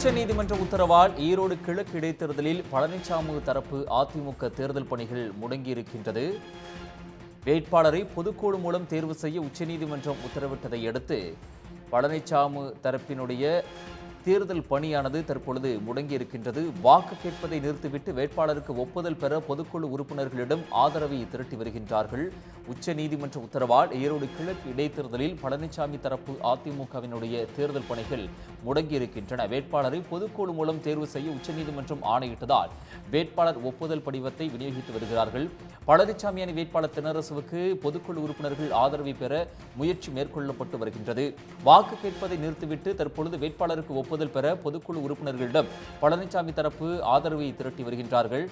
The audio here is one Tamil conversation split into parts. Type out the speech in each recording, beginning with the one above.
உச்சநீதிமன்ற உத்தரவால் ஈரோடு கிழக்கு இடைத்தேர்தலில் பழனிசாமி தரப்பு அதிமுக தேர்தல் பணிகள் முடங்கியிருக்கின்றது வேட்பாளரை பொதுக்குழு மூலம் தேர்வு செய்ய உச்சநீதிமன்றம் உத்தரவிட்டதை அடுத்து பழனிசாமி தரப்பினுடைய தேர்தல் பணியானது தற்பொழுது முடங்கியிருக்கின்றது வாக்கு கேட்பதை நிறுத்திவிட்டு வேட்பாளருக்கு ஒப்புதல் பெற பொதுக்குழு உறுப்பினர்களிடம் ஆதரவை திரட்டி வருகின்றார்கள் உச்சநீதிமன்ற உத்தரவால் ஈரோடு கிழக்கு இடைத்தேர்தலில் பழனிசாமி தரப்பு அதிமுகவினுடைய தேர்தல் பணிகள் முடங்கியிருக்கின்றன வேட்பாளரை பொதுக்குழு மூலம் தேர்வு செய்ய உச்சநீதிமன்றம் ஆணையிட்டதால் வேட்பாளர் ஒப்புதல் படிவத்தை விநியோகித்து வருகிறார்கள் பழனிசாமி அணி வேட்பாளர் தென்னரசுவுக்கு பொதுக்குழு உறுப்பினர்கள் ஆதரவை பெற முயற்சி மேற்கொள்ளப்பட்டு வருகின்றது வாக்கு கேட்பதை நிறுத்திவிட்டு தற்பொழுது வேட்பாளருக்கு ஒப்புதல் பெற பொதுக்குழு உறுப்பினர்களிடம் பழனிசாமி தரப்பு ஆதரவை திரட்டி வருகின்றார்கள்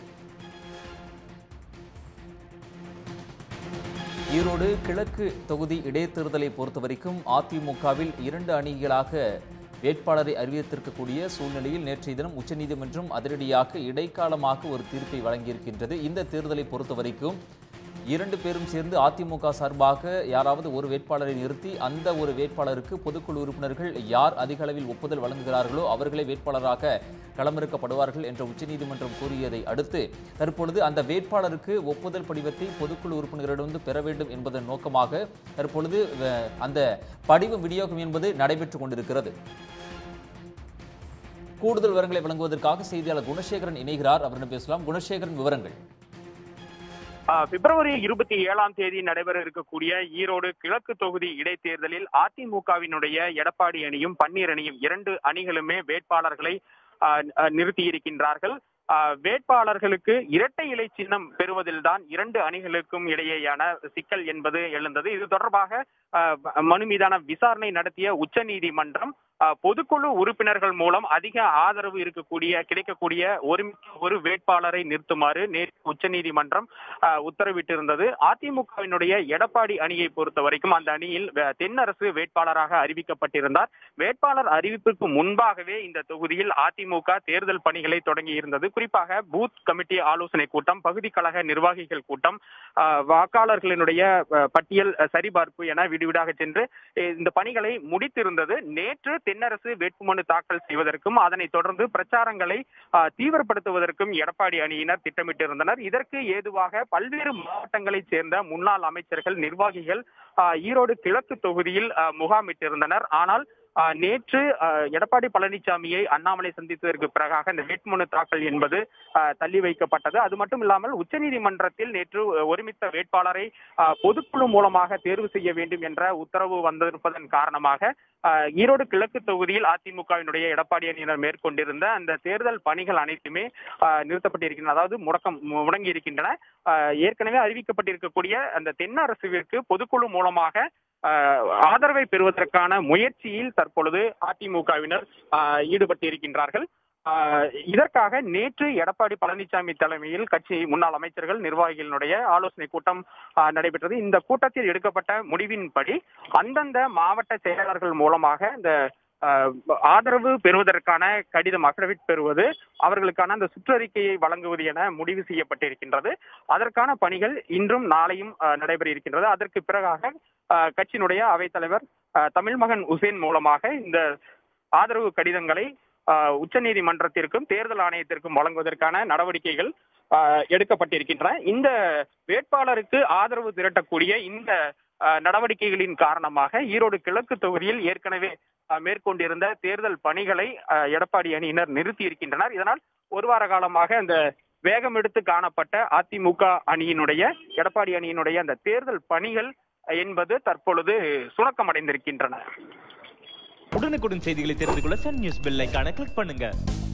ஈரோடு கிழக்கு தொகுதி இடைத்தேர்தலை பொறுத்தவரைக்கும் அதிமுகவில் இரண்டு அணிகளாக வேட்பாளரை அறிவித்திருக்கக்கூடிய சூழ்நிலையில் நேற்றைய தினம் உச்சநீதிமன்றம் அதிரடியாக இடைக்காலமாக ஒரு தீர்ப்பை வழங்கியிருக்கின்றது இந்த தேர்தலை பொறுத்தவரைக்கும் இரண்டு பேரும் சேர்ந்து அதிமுக சார்பாக யாராவது ஒரு வேட்பாளரை நிறுத்தி அந்த ஒரு வேட்பாளருக்கு பொதுக்குழு உறுப்பினர்கள் யார் அதிக அளவில் ஒப்புதல் வழங்குகிறார்களோ அவர்களே வேட்பாளராக களமிறக்கப்படுவார்கள் என்ற உச்சநீதிமன்றம் கூறியதை அடுத்து தற்பொழுது அந்த வேட்பாளருக்கு ஒப்புதல் படிவத்தை பொதுக்குழு உறுப்பினரிடமிருந்து பெற வேண்டும் என்பதன் நோக்கமாக தற்பொழுது அஹ், அந்த படிவ விநியோகம் என்பது நடைபெற்றுக் கொண்டிருக்கிறது கூடுதல் விவரங்களை வழங்குவதற்காக செய்தியாளர் குணசேகரன் இணைகிறார் அவரிடம் பேசலாம் குணசேகரன் விவரங்கள் ஆஹ் பிப்ரவரி இருபத்தி ஏழாம் தேதி நடைபெற இருக்கக்கூடிய ஈரோடு கிழக்கு தொகுதி இடைத்தேர்தலில் அதிமுகவினுடைய எடப்பாடி அணியும் பன்னீர் அணியும் இரண்டு அணிகளுமே வேட்பாளர்களை ஆஹ் ஆஹ் நிறுத்தியிருக்கின்றார்கள் ஆஹ் வேட்பாளர்களுக்கு இரட்டை இலை சின்னம் பெறுவதில்தான் இரண்டு அணிகளுக்கும் இடையேயான சிக்கல் என்பது எழுந்தது இது தொடர்பாக ஆஹ் மனு மீதான விசாரணை நடத்திய உச்சநீதிமன்றம் ஆஹ் பொதுக்குழு உறுப்பினர்கள் மூலம் அதிக ஆதரவு இருக்கக்கூடிய கிடைக்கக்கூடிய ஒரு ஒரு வேட்பாளரை நிறுத்துமாறு நேற்று உச்சநீதிமன்றம் ஆஹ் உத்தரவிட்டிருந்தது அதிமுகவினுடைய எடப்பாடி அணியை பொறுத்த வரைக்கும் அந்த அணியில் வே- தென்னரசு வேட்பாளராக அறிவிக்கப்பட்டிருந்தார் வேட்பாளர் அறிவிப்பிற்கு முன்பாகவே இந்த தொகுதியில் அதிமுக தேர்தல் பணிகளை தொடங்கி இருந்தது குறிப்பாக பூத் கமிட்டி ஆலோசனை கூட்டம் பகுதி கழக நிர்வாகிகள் கூட்டம் ஆஹ் வாக்காளர்களினுடைய ஆஹ் பட்டியல் ஆஹ் சரிபார்ப்பு என விடுவிடாக சென்று அஹ் இந்த பணிகளை முடித்திருந்தது நேற்று தென்னரசு வேட்புமனு தாக்கல் செய்வதற்கும் அதனைத் தொடர்ந்து பிரச்சாரங்களை ஆஹ் தீவிரப்படுத்துவதற்கும் எடப்பாடி அணியினர் திட்டமிட்டிருந்தனர் இதற்கு ஏதுவாக பல்வேறு மாவட்டங்களைச் சேர்ந்த முன்னாள் அமைச்சர்கள் நிர்வாகிகள் ஆஹ் ஈரோடு கிழக்கு தொகுதியில் ஆஹ் முகாமிட்டிருந்தனர் ஆனால் ஆஹ் நேற்று ஆஹ் எடப்பாடி பழனிசாமியை அண்ணாமலை சந்தித்ததற்கு பிறகாக இந்த வேட்புமனு தாக்கல் என்பது ஆஹ் தள்ளி வைக்கப்பட்டது அது மட்டும் இல்லாமல் உச்சநீதிமன்றத்தில் நேற்று ஒருமித்த வேட்பாளரை ஆஹ் பொதுக்குழு மூலமாக தேர்வு செய்ய வேண்டும் என்ற உத்தரவு வந்திருப்பதன் காரணமாக ஆஹ் ஈரோடு கிழக்கு தொகுதியில் அதிமுகவினுடைய எடப்பாடி அணியினர் மேற்கொண்டிருந்த அந்த தேர்தல் பணிகள் அனைத்துமே ஆஹ் நிறுத்தப்பட்டிருக்கின்றன அதாவது முடக்கம் முடங்கி இருக்கின்றன ஆஹ் ஏற்கனவே அறிவிக்கப்பட்டிருக்கக்கூடிய அந்த தென்னரசுவிற்கு பொதுக்குழு மூலமாக ஆஹ் ஆதரவை பெறுவதற்கான முயற்சியில் தற்பொழுது அதிமுகவினர் ஆஹ் ஈடுபட்டிருக்கின்றார்கள் ஆஹ் இதற்காக நேற்று எடப்பாடி பழனிசாமி தலைமையில் கட்சி முன்னாள் அமைச்சர்கள் நிர்வாகிகளினுடைய ஆலோசனை கூட்டம் ஆஹ் நடைபெற்றது இந்த கூட்டத்தில் எடுக்கப்பட்ட முடிவின்படி அந்தந்த மாவட்ட செயலாளர்கள் மூலமாக இந்த ஆஹ் ஆதரவு பெறுவதற்கான கடிதம் அஃபிடவிட் பெறுவது அவர்களுக்கான அந்த சுற்றறிக்கையை வழங்குவது என முடிவு செய்யப்பட்டிருக்கின்றது அதற்கான பணிகள் இன்றும் நாளையும் ஆஹ் நடைபெற இருக்கின்றது அதற்கு பிறகாக ஆஹ் கட்சியினுடைய அவைத்தலைவர் ஆஹ் தமிழ்மகன் உசேன் மூலமாக இந்த ஆதரவு கடிதங்களை ஆஹ் உச்சநீதிமன்றத்திற்கும் தேர்தல் ஆணையத்திற்கும் வழங்குவதற்கான நடவடிக்கைகள் ஆஹ் எடுக்கப்பட்டிருக்கின்றன இந்த வேட்பாளருக்கு ஆதரவு திரட்டக்கூடிய இந்த ஆஹ் நடவடிக்கைகளின் காரணமாக ஈரோடு கிழக்கு தொகுதியில் ஏற்கனவே ஆஹ் மேற்கொண்டிருந்த தேர்தல் பணிகளை ஆஹ் எடப்பாடி அணியினர் நிறுத்தி இருக்கின்றனர் இதனால் ஒரு வார காலமாக அந்த வேகம் எடுத்து காணப்பட்ட அதிமுக அணியினுடைய எடப்பாடி அணியினுடைய அந்த தேர்தல் பணிகள் என்பது தற்பொழுது சுணக்கமடைந்திருக்கின்றன உடனுக்குடன் செய்திகளை தெரிந்து கொள்ள சன் நியூஸ் பெல் ஐகானை கிளிக் பண்ணுங்க